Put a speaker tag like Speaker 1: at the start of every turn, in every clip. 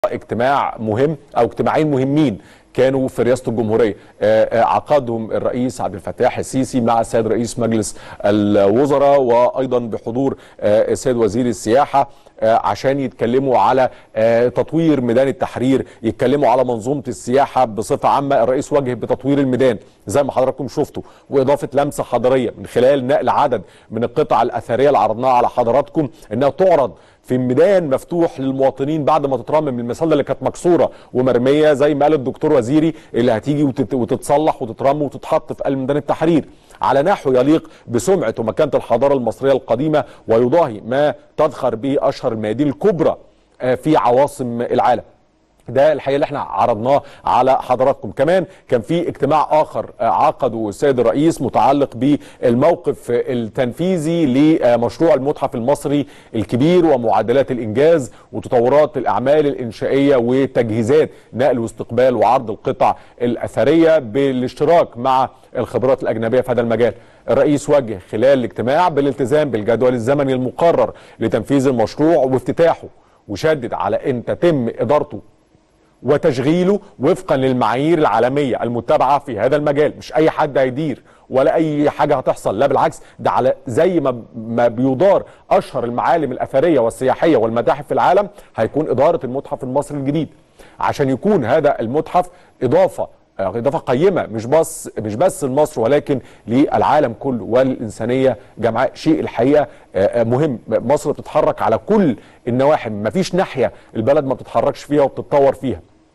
Speaker 1: اجتماع مهم او اجتماعين مهمين كانوا في رئاسه الجمهوريه آه، آه، عقدهم الرئيس عبد الفتاح السيسي مع السيد رئيس مجلس الوزراء وايضا بحضور آه، السيد وزير السياحه آه، عشان يتكلموا على آه، تطوير ميدان التحرير يتكلموا على منظومه السياحه بصفه عامه الرئيس وجه بتطوير الميدان زي ما حضراتكم شفتوا واضافه لمسه حضاريه من خلال نقل عدد من القطع الاثريه اللي عرضناها على حضراتكم انها تعرض في ميدان مفتوح للمواطنين بعد ما تترمم المسله اللي كانت مكسوره ومرميه زي ما قال الدكتور وزيري اللي هتيجي وتت- وتتصلح وتترم وتتحط في قلب ميدان التحرير على نحو يليق بسمعه ومكانه الحضاره المصريه القديمه ويضاهي ما تذخر به اشهر الميادين الكبرى آه، في عواصم العالم ده الحقيقه اللي احنا عرضناه على حضراتكم كمان كان في اجتماع اخر آه، عقده السيد الرئيس متعلق بالموقف التنفيذي لمشروع المتحف المصري الكبير ومعدلات الانجاز وتطورات الاعمال الانشائيه وتجهيزات نقل واستقبال وعرض القطع الاثريه بالاشتراك مع الخبرات الاجنبيه في هذا المجال الرئيس وجه خلال الاجتماع بالالتزام بالجدول الزمني المقرر لتنفيذ المشروع وافتتاحه وشدد على ان تتم ادارته وتشغيله وفقا للمعايير العالميه المتبعه في هذا المجال مش اي حد هيدير ولا اي حاجه هتحصل لا بالعكس ده على زي ما ما بيدار اشهر المعالم الاثريه والسياحيه والمتاحف في العالم هيكون اداره المتحف المصري الجديد عشان يكون هذا المتحف اضافه آه، اضافه قيمه مش بس مش بس لمصر ولكن للعالم كله وللانسانيه جمعاء شيء الحقيقه آه، آه، مهم مصر بتتحرك على كل النواحي مفيش ناحيه البلد ما بتتحركش فيها وبتتطور فيها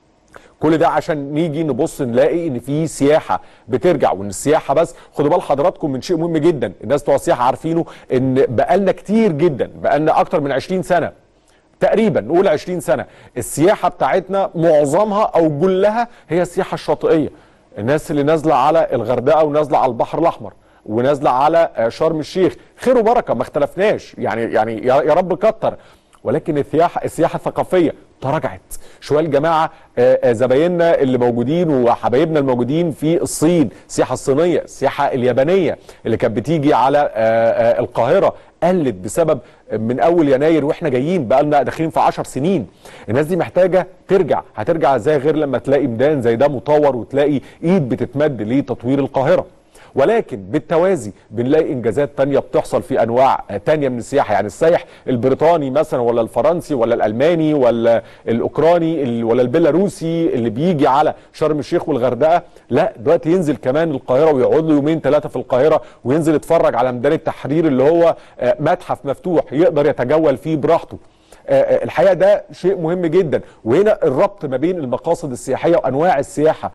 Speaker 1: كل ده عشان نيجي نبص نلاقي ان في سياحه بترجع وان السياحه بس خدوا بال حضراتكم من شيء مهم جدا الناس بتوع السياحه عارفينه ان بقالنا كتير جدا بقالنا اكتر من 20 سنه تقريبا نقول 20 سنه السياحه بتاعتنا معظمها او جلها هي السياحه الشاطئيه الناس اللي نازله على الغردقه ونازله على البحر الاحمر ونازله على آه، شرم الشيخ خير وبركه ما اختلفناش يعني يعني يا يا رب كتر ولكن السياحه السياحه الثقافيه تراجعت شويه الجماعه آه، آه، زبايننا اللي موجودين وحبايبنا الموجودين في الصين السياحه الصينيه السياحه اليابانيه اللي كانت بتيجي على آه، آه، القاهره قلت بسبب من اول يناير واحنا جايين بقى لنا داخلين في 10 سنين الناس دي محتاجه ترجع هترجع ازاي غير لما تلاقي ميدان زي ده مطور وتلاقي ايد بتتمد لتطوير القاهره ولكن بالتوازي بنلاقي انجازات تانية بتحصل في انواع تانية من السياحه يعني السائح البريطاني مثلا ولا الفرنسي ولا الالماني ولا الاوكراني ال- ولا البيلاروسي اللي بيجي على شرم الشيخ والغردقه لا دلوقتي ينزل كمان القاهره ويقعد له يومين ثلاثه في القاهره وينزل يتفرج على ميدان التحرير اللي هو آه، متحف مفتوح يقدر يتجول فيه براحته آه، آه، الحقيقه ده شيء مهم جدا وهنا الربط ما بين المقاصد السياحيه وانواع السياحه